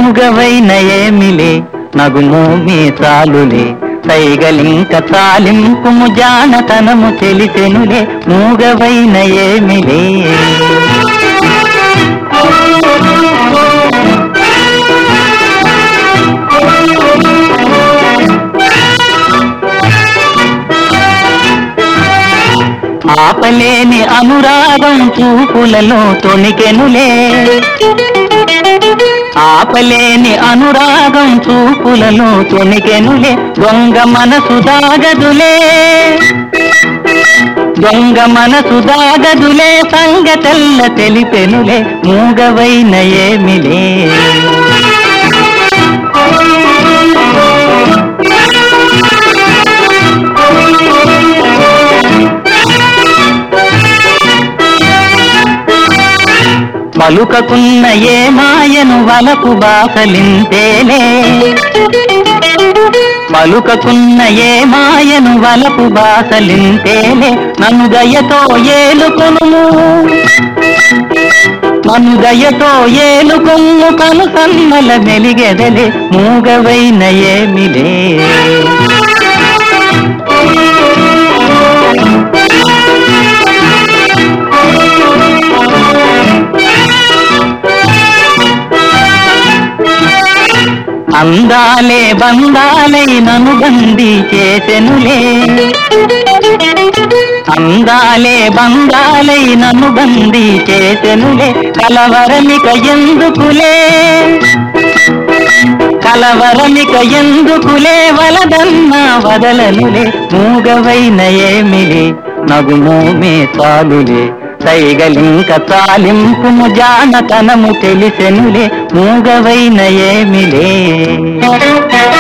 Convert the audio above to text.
మూగవైన ఏమిలే నగుమోమే చాలులే సైగలింక చాలింపుము జానతనము తెలిసెనులే మూగవైన ఏమిలే ఆపలేని అనురాగం చూపులలో తొణికెనులే ఆపలేని అనురాగం చూపులలో తొణికెనులే దొంగ మనసు దాగదులే దొంగ మనసు దాగదులే సంగతెల్ల తెలిపెనులే మూగవైన ఏమిలే పలుకకున్న ఏ మాయను వలపు బాసలింతేలే పలుకకున్న ఏ మాయను వలపు బాసలింతేలే నన్ను దయతో ఏలుకొనుము నన్ను దయతో ఏలుకొమ్ము కను సన్నల మెలిగెదలే మూగవైన ఏమిలే అందాలే బందాలై నన్ను బందీ చేసెనులే అందాలే బందాలై నన్ను బందీ చేసెనులే కలవరమిక ఎందుకులే కలవరమిక ఎందుకులే వలదన్నా వదలనులే మూగవైన ఏమిలే నగుమోమే చాలులే సైగలింక చాలింపుము జానతనము తెలిసెనులే మూగవైన ఏమిలే